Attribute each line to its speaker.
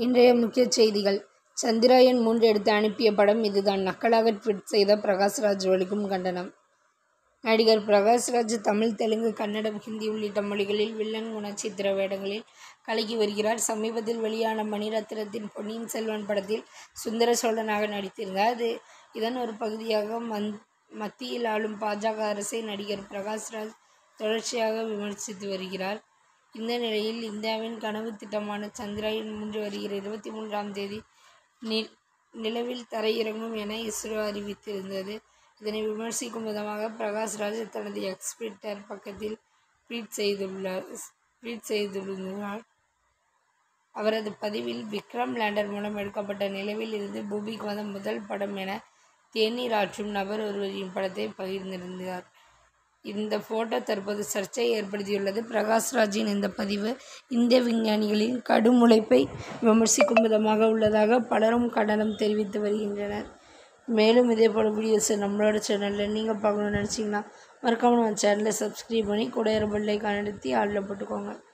Speaker 1: இன்றைய முக்கிய செய்திகள் சந்திராயன் மூன்று எடுத்து அனுப்பிய படம் இதுதான் நக்கலாக ட்வீட் செய்த பிரகாஷ்ராஜ் வலிக்கும் கண்டனம் நடிகர் பிரகாஷ்ராஜ் தமிழ் தெலுங்கு கன்னடம் ஹிந்தி உள்ளிட்ட மொழிகளில் வில்லன் குணச்சித்திர வேடங்களில் கலக்கி வருகிறார் சமீபத்தில் வெளியான மணிரத்னத்தின் பொன்னியின் செல்வன் படத்தில் சுந்தர சோழனாக நடித்திருந்தார் அது இதன் ஒரு பகுதியாக மந் மத்தியில் ஆளும் பாஜக அரசை நடிகர் பிரகாஷ்ராஜ் தொடர்ச்சியாக விமர்சித்து வருகிறார் இந்த நிலையில் இந்தியாவின் கனவு திட்டமான சந்திராயன் மூன்று வருகிற இருபத்தி மூன்றாம் தேதி நி நிலவில் தரையிறங்கும் என இஸ்ரோ அறிவித்திருந்தது இதனை விமர்சிக்கும் விதமாக பிரகாஷ்ராஜ் தனது எக்ஸ் ட்விட்டர் பக்கத்தில் ட்வீட் செய்துள்ளார் ட்வீட் செய்துள்ளார் அவரது பதிவில் விக்ரம் லேண்டர் மூலம் எடுக்கப்பட்ட நிலவில் இருந்து பூமிக்கு வந்த முதல் படம் என தேநீர் ஆற்றும் நபர் ஒருவரின் படத்தை பகிர்ந்திருந்தார் இந்த போட்டோ தற்போது சர்ச்சையை ஏற்படுத்தியுள்ளது பிரகாஷ்ராஜின் இந்த பதிவு இந்திய விஞ்ஞானிகளின் கடும் உழைப்பை விமர்சிக்கும் விதமாக உள்ளதாக பலரும் கண்டனம் தெரிவித்து வருகின்றனர் மேலும் இதே போல் வீடியோஸை நம்மளோட சேனலில் நீங்கள் பார்க்கணும்னு நினச்சிங்கன்னா மறக்காமல் நம்ம சேனலை சப்ஸ்கிரைப் பண்ணி கூட பெல்லைக்கான அழுத்தி ஆளில் போட்டுக்கோங்க